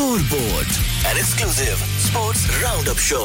Scoreboard, an exclusive sports roundup show.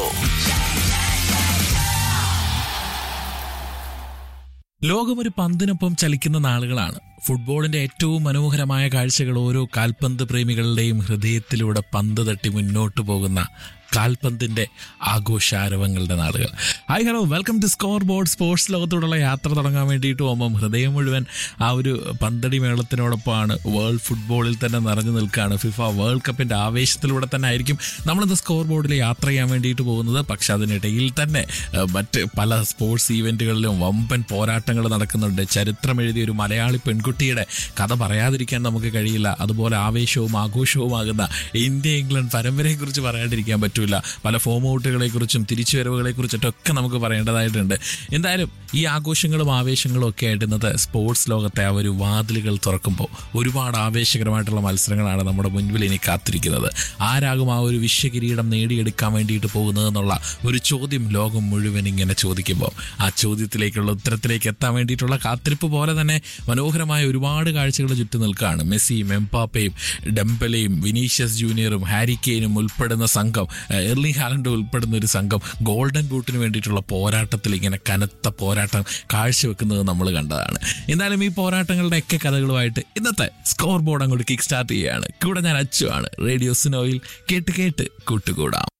ലോകമൊരു പന്തിനൊപ്പം ചലിക്കുന്ന നാളുകളാണ് ഫുട്ബോളിന്റെ ഏറ്റവും മനോഹരമായ കാഴ്ചകൾ ഓരോ കാൽപന്ത് പ്രേമികളുടെയും ഹൃദയത്തിലൂടെ പന്ത് തട്ടി മുന്നോട്ട് പോകുന്ന കാൽപന്തിന്റെ ആഘോഷാരവങ്ങളുടെ നാളുകൾ hi hello welcome to scoreboard sports ലോകത്തോടുള്ള യാത്ര തുടങ്ങാൻ വേണ്ടിയിട്ട് പോകുമ്പം ഹൃദയം മുഴുവൻ ആ ഒരു പന്തടി മേളത്തിനോടൊപ്പമാണ് വേൾഡ് ഫുട്ബോളിൽ തന്നെ നിറഞ്ഞു നിൽക്കുകയാണ് ഫിഫ വേൾഡ് കപ്പിന്റെ ആവേശത്തിലൂടെ തന്നെ ആയിരിക്കും നമ്മളിന്ന് സ്കോർ ബോർഡിൽ യാത്ര ചെയ്യാൻ വേണ്ടിയിട്ട് പോകുന്നത് പക്ഷെ അതിനിടയിൽ തന്നെ ഏഹ്, മറ്റ് പല സ്പോർട്സ് ഈവെന്റുകളിലും വമ്പൻ പോരാട്ടങ്ങൾ നടക്കുന്നുണ്ട് ചരിത്രം എഴുതിയ ഒരു മലയാളി പെൺകുട്ടിയുടെ കഥ പറയാതിരിക്കാൻ നമുക്ക് കഴിയില്ല അതുപോലെ ആവേശവും ആഘോഷവുമാകുന്ന ഇന്ത്യ ഇംഗ്ലണ്ട് പരമ്പരയെക്കുറിച്ച് പറയാണ്ടിരിക്കാൻ പറ്റൂല പല ഫോം ഔട്ടുകളെ കുറിച്ചും തിരിച്ചുവരവുകളെ കുറിച്ചിട്ടൊക്കെ നമുക്ക് പറയേണ്ടതായിട്ടുണ്ട് എന്തായാലും ഈ ആഘോഷങ്ങളും ആവേശങ്ങളും ഒക്കെ ആയിട്ട് ഇന്നത്തെ സ്പോർട്സ് ലോകത്തെ ആ ഒരു വാതിലുകൾ തുറക്കുമ്പോൾ ഒരുപാട് ആവേശകരമായിട്ടുള്ള മത്സരങ്ങളാണ് നമ്മുടെ മുൻപിൽ ഇനി കാത്തിരിക്കുന്നത് ആരാകും ആ ഒരു വിശ്വകിരീടം നേടിയെടുക്കാൻ വേണ്ടിയിട്ട് പോകുന്നതെന്നുള്ള ഒരു ചോദ്യം ലോകം മുഴുവൻ ഇങ്ങനെ ചോദിക്കുമ്പോൾ ആ ചോദ്യത്തിലേക്കുള്ള ഉത്തരത്തിലേക്ക് എത്താൻ വേണ്ടിയിട്ടുള്ള കാത്തിരിപ്പ് പോലെ തന്നെ മനോഹരമായ ഒരുപാട് കാഴ്ചകൾ ചുറ്റും നിൽക്കുകയാണ് മെസ്സിയും എംപാപ്പയും ഡെംബലയും വിനീഷ്യസ് ജൂനിയറും ഹാരി കെയിനും ഉൾപ്പെടുന്ന സംഘം എർലി ഹാലൻഡ് ഉൾപ്പെടുന്ന ഒരു സംഘം ഗോൾഡൻ ബൂട്ടിന് വേണ്ടിയിട്ടുള്ള പോരാട്ടത്തിൽ ഇങ്ങനെ കനത്ത പോരാട്ടം കാഴ്ചവെക്കുന്നത് നമ്മൾ കണ്ടതാണ് എന്തായാലും ഈ പോരാട്ടങ്ങളുടെ ഒക്കെ കഥകളുമായിട്ട് ഇന്നത്തെ സ്കോർ ബോർഡ് അങ്ങോട്ട് കിക്ക് സ്റ്റാർട്ട് ചെയ്യുകയാണ് കൂടെ ഞാൻ അച്ചു ആണ് റേഡിയോ സിനോയിൽ കേട്ട് കേട്ട് കൂട്ടുകൂടാം